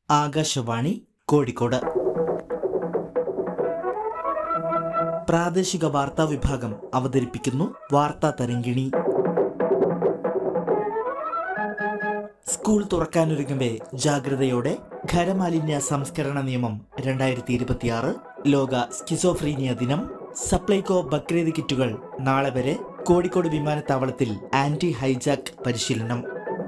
ആകാശവാണി കോഴിക്കോട് പ്രാദേശിക വാർത്താ വിഭാഗം അവതരിപ്പിക്കുന്നു വാർത്താ തരങ്കിണി സ്കൂൾ തുറക്കാനൊരുങ്ങവേ ജാഗ്രതയോടെ ഖരമാലിന്യ സംസ്കരണ നിയമം രണ്ടായിരത്തി ഇരുപത്തിയാറ് ലോക സ്കിസോഫ്രീനിയ ദിനം സപ്ലൈകോ ബക്രീദ് കിറ്റുകൾ നാളെ വരെ കോഴിക്കോട് വിമാനത്താവളത്തിൽ ആന്റി ഹൈജാക്ക് പരിശീലനം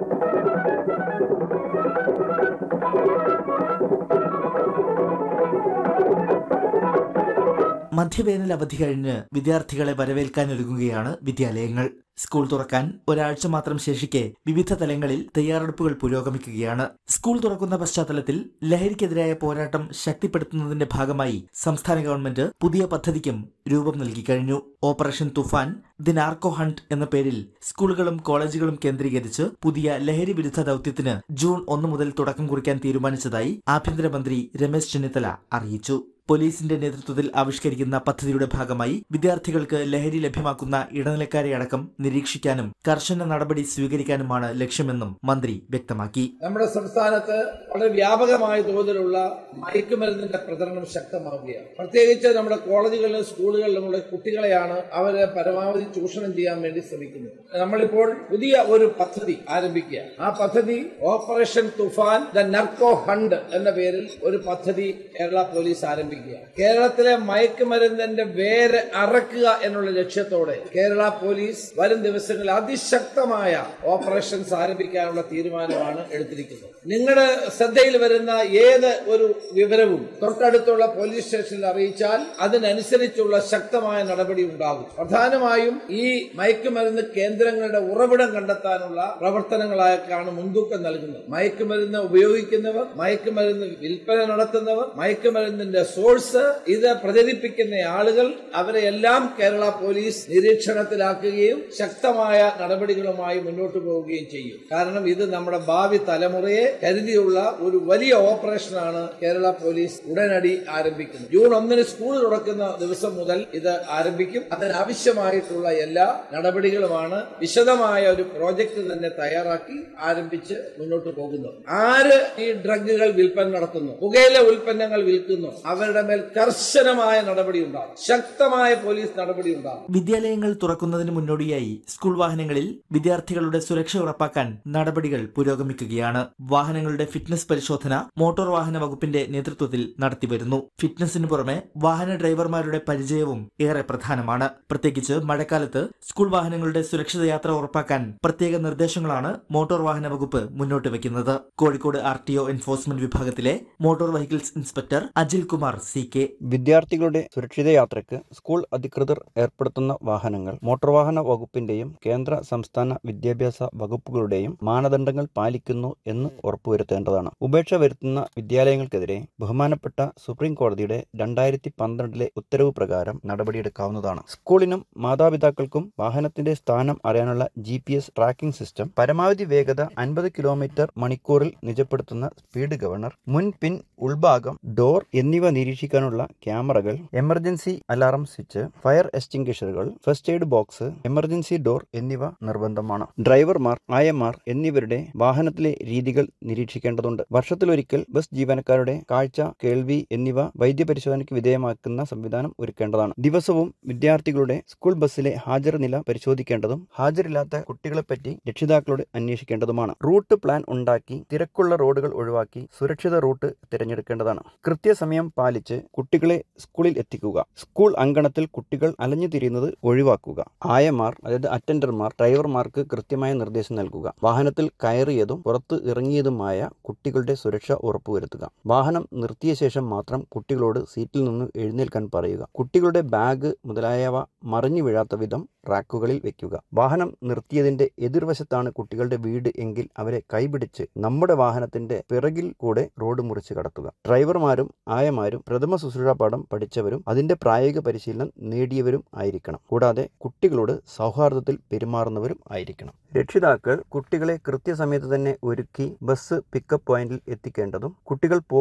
മധ്യവേനൽ അവധി കഴിഞ്ഞ് വിദ്യാർത്ഥികളെ വരവേൽക്കാനൊരുങ്ങുകയാണ് വിദ്യാലയങ്ങൾ സ്കൂൾ തുറക്കാൻ ഒരാഴ്ച മാത്രം ശേഷിക്കെ വിവിധ തലങ്ങളിൽ തയ്യാറെടുപ്പുകൾ പുരോഗമിക്കുകയാണ് സ്കൂൾ തുറക്കുന്ന പശ്ചാത്തലത്തിൽ ലഹരിക്കെതിരായ പോരാട്ടം ശക്തിപ്പെടുത്തുന്നതിന്റെ ഭാഗമായി സംസ്ഥാന ഗവൺമെന്റ് പുതിയ പദ്ധതിക്കും രൂപം നൽകി കഴിഞ്ഞു operation Toofan the narco hunt എന്ന പേരിൽ സ്കൂളുകളും കോളേജുകളും കേന്ദ്രീകരിച്ച് പുതിയ ലഹരി വിരുദ്ധ ദൌത്യത്തിന് ജൂൺ ഒന്ന് മുതൽ തുടക്കം കുറിക്കാൻ തീരുമാനിച്ചതായി ആഭ്യന്തരമന്ത്രി രമേശ് ചെന്നിത്തല അറിയിച്ചു പോലീസിന്റെ നേതൃത്വത്തിൽ ആവിഷ്കരിക്കുന്ന പദ്ധതിയുടെ ഭാഗമായി വിദ്യാർത്ഥികൾക്ക് ലഹരി ലഭ്യമാക്കുന്ന ഇടനിലക്കാരെ അടക്കം നിരീക്ഷിക്കാനും കർശന നടപടി സ്വീകരിക്കാനുമാണ് ലക്ഷ്യമെന്നും മന്ത്രി വ്യക്തമാക്കി നമ്മുടെ സംസ്ഥാനത്ത് വളരെ വ്യാപകമായ തോതിലുള്ള മയക്കുമരുന്നിന്റെ പ്രചരണം ശക്തമാവുകയാണ് പ്രത്യേകിച്ച് നമ്മുടെ കോളേജുകളിലും സ്കൂളുകളിലുമുള്ള കുട്ടികളെയാണ് അവരെ പരമാവധി ചൂഷണം ചെയ്യാൻ വേണ്ടി ശ്രമിക്കുന്നത് നമ്മളിപ്പോൾ പുതിയ ഒരു പദ്ധതി ആരംഭിക്കുക ആ പദ്ധതി operation Toofan the narco hunt എന്ന പേരിൽ ഒരു പദ്ധതി കേരള പോലീസ് ആരംഭിക്കുക കേരളത്തിലെ മയക്കുമരുന്നിന്റെ വേര് അറക്കുക എന്നുള്ള ലക്ഷ്യത്തോടെ കേരള പോലീസ് വരും ദിവസങ്ങളിൽ അതിശക്തമായ ഓപ്പറേഷൻസ് ആരംഭിക്കാനുള്ള തീരുമാനമാണ് എടുത്തിരിക്കുന്നത് നിങ്ങളുടെ ശ്രദ്ധയിൽ വരുന്ന ഏത് ഒരു വിവരവും തൊട്ടടുത്തുള്ള പോലീസ് സ്റ്റേഷനിൽ അറിയിച്ചാൽ അതിനനുസരിച്ചുള്ള ശക്തമായ നടപടി ഉണ്ടാകും പ്രധാനമായും ഈ മയക്കുമരുന്ന് കേന്ദ്രങ്ങളുടെ ഉറവിടം കണ്ടെത്താനുള്ള പ്രവർത്തനങ്ങളായാണ് മുൻതൂക്കം നൽകുന്നത് മയക്കുമരുന്ന് ഉപയോഗിക്കുന്നവർ മയക്കുമരുന്ന് വിൽപ്പന നടത്തുന്നവർ മയക്കുമരുന്നിന്റെ സോഴ്സ് ഇത് പ്രചരിപ്പിക്കുന്ന ആളുകൾ അവരെ എല്ലാം കേരള പോലീസ് നിരീക്ഷണത്തിലാക്കുകയും ശക്തമായ നടപടികളുമായി മുന്നോട്ട് പോവുകയും ചെയ്യും കാരണം ഇത് നമ്മുടെ ഭാവി തലമുറയെ കരുതിയുള്ള ഒരു വലിയ ഓപ്പറേഷനാണ് കേരള പോലീസ് ഉടനടി ആരംഭിക്കുന്നത് ജൂൺ ഒന്നിന് സ്കൂൾ തുറക്കുന്ന ദിവസം മുതൽ ഇത് ആരംഭിക്കും അതിനാവശ്യമായിട്ടുള്ള എല്ലാ നടപടികളുമാണ് വിശദമായ ഒരു പ്രോജക്റ്റ് തന്നെ തയ്യാറാക്കി ആരംഭിച്ച് മുന്നോട്ട് പോകുന്നത് ആര് ഈ ഡ്രഗുകൾ വിൽപ്പന നടത്തുന്നു പുകയില ഉൽപ്പന്നങ്ങൾ വിൽക്കുന്നു അവരുടെ മേൽ കർശനമായ നടപടി ഉണ്ടാകും ശക്തമായ പോലീസ് നടപടി ഉണ്ടാകും വിദ്യാലയങ്ങൾ തുറക്കുന്നതിന് മുന്നോടിയായി സ്കൂൾ വാഹനങ്ങളിൽ വിദ്യാർത്ഥികളുടെ സുരക്ഷ ഉറപ്പാക്കാൻ നടപടികൾ പുരോഗമിക്കുകയാണ് വാഹനങ്ങളുടെ ഫിറ്റ്നസ് പരിശോധന മോട്ടോർ വാഹന വകുപ്പിന്റെ നേതൃത്വത്തിൽ നടത്തിവരുന്നു ഫിറ്റ്നസിന് പുറമെ വാഹന ഡ്രൈവർമാരുടെ പരിചയവും ഏറെ പ്രധാനമാണ് പ്രത്യേകിച്ച് മഴക്കാലത്ത് സ്കൂൾ വാഹനങ്ങളുടെ സുരക്ഷിത യാത്ര ഉറപ്പാക്കാൻ പ്രത്യേക നിർദ്ദേശങ്ങളാണ് മോട്ടോർ വാഹന വകുപ്പ് മുന്നോട്ട് വയ്ക്കുന്നത് Kozhikode R T O enforcement വിഭാഗത്തിലെ motor vehicles inspector Ajil Kumar C K വിദ്യാർത്ഥികളുടെ സുരക്ഷിത യാത്രയ്ക്ക് സ്കൂൾ അധികൃതർ ഏർപ്പെടുത്തുന്ന വാഹനങ്ങൾ മോട്ടോർ വാഹന വകുപ്പിന്റെയും കേന്ദ്ര സംസ്ഥാന വിദ്യാഭ്യാസ വകുപ്പുകളുടെയും മാനദണ്ഡങ്ങൾ പാലിക്കുന്നു എന്ന് ഉറപ്പുവരുത്തേണ്ടതാണ് ഉപേക്ഷ വരുത്തുന്ന വിദ്യാലയങ്ങൾക്കെതിരെ ബഹുമാനപ്പെട്ട സുപ്രീം കോടതിയുടെ രണ്ടായിരത്തി പന്ത്രണ്ടിലെ ഉത്തരവ് പ്രകാരം നടപടിയെടുക്കാവുന്നതാണ് സ്കൂളിനും മാതാപിതാക്കൾക്കും വാഹനത്തിന്റെ സ്ഥാനം അറിയാനുള്ള G P S tracking system പരമാവധി വേഗത അൻപത് കിലോമീറ്റർ മണിക്കൂറിൽ നിജപ്പെടുത്തുന്ന സ്പീഡ് ഗവർണർ മുൻ പിൻ ഉൾഭാഗം ഡോർ എന്നിവ നിരീക്ഷിക്കാനുള്ള ക്യാമറകൾ എമർജൻസി അലാറം സ്വിച്ച് ഫയർ എക്സ്റ്റിംഗ്വിഷറുകൾ first aid box emergency door എന്നിവ നിർബന്ധമാണ് ഡ്രൈവർമാർ ആയമാർ എന്നിവരുടെ വാഹനത്തിലെ രീതികൾ നിരീക്ഷിക്കേണ്ടതുണ്ട് വർഷത്തിലൊരിക്കൽ ബസ് ജീവനക്കാരുടെ കാഴ്ച കേൾവി എന്നിവ വൈദ്യപരിശോധനയ്ക്ക് വിധേയമാക്കുന്ന സംവിധാനം ഒരുക്കേണ്ടതാണ് ദിവസവും വിദ്യാർത്ഥികളുടെ സ്കൂൾ ബസ്സിലെ ഹാജർ നില പരിശോധിക്കേണ്ടതും ഹാജരില്ലാത്ത കുട്ടികളെപ്പറ്റി രക്ഷിതാക്കളോട് അന്വേഷിക്കേണ്ടതുമാണ് റൂട്ട് പ്ലാൻ ഉണ്ടാക്കി തിരക്കുള്ള റോഡുകൾ ഒഴിവാക്കി സുരക്ഷിത റൂട്ട് തിരഞ്ഞെടുക്കേണ്ടതാണ് കൃത്യസമയം പാലിച്ച് കുട്ടികളെ സ്കൂളിൽ എത്തിക്കുക സ്കൂൾ അങ്കണത്തിൽ കുട്ടികൾ അലഞ്ഞു തിരിയുന്നത് ഒഴിവാക്കുക ആയമാർ അതായത് അറ്റൻഡർമാർ ഡ്രൈവർമാർക്ക് കൃത്യമായ നിർദ്ദേശം നൽകുക വാഹനത്തിൽ കയറിയതും പുറത്ത് ഇറങ്ങിയതുമായ കുട്ടികളുടെ സുരക്ഷ ഉറപ്പുവരുത്തുക വാഹനം നിർത്തിയ ശേഷം മാത്രം കുട്ടികളോട് സീറ്റിൽ നിന്ന് എഴുന്നേൽക്കാൻ പറയുക കുട്ടികളുടെ ബാഗ് മുതലായവ മറിഞ്ഞു വീഴാത്ത വിധം റാക്കുകളിൽ വെക്കുക വാഹനം നിർത്തിയതിന്റെ എതിർവശത്താണ് കുട്ടികളുടെ വീട് എങ്കിൽ അവരെ കൈപിടിച്ച് നമ്മുടെ വാഹനത്തിന്റെ പിറകിൽ കൂടെ റോഡ് മുറിച്ച് കടത്തുക ഡ്രൈവർമാരും ആയമാരും പ്രഥമ ശുശ്രൂഷ പാഠം പഠിച്ചവരും അതിന്റെ പ്രായോഗിക പരിശീലനം നേടിയവരും ആയിരിക്കണം കൂടാതെ കുട്ടികളോട് സൗഹാർദ്ദത്തിൽ പെരുമാറുന്നവരും ആയിരിക്കണം രക്ഷിതാക്കൾ കുട്ടികളെ കൃത്യസമയത്ത് തന്നെ ഒരുക്കി ബസ് പിക്കപ്പ് പോയിന്റിൽ എത്തിക്കേണ്ടതും കുട്ടികൾ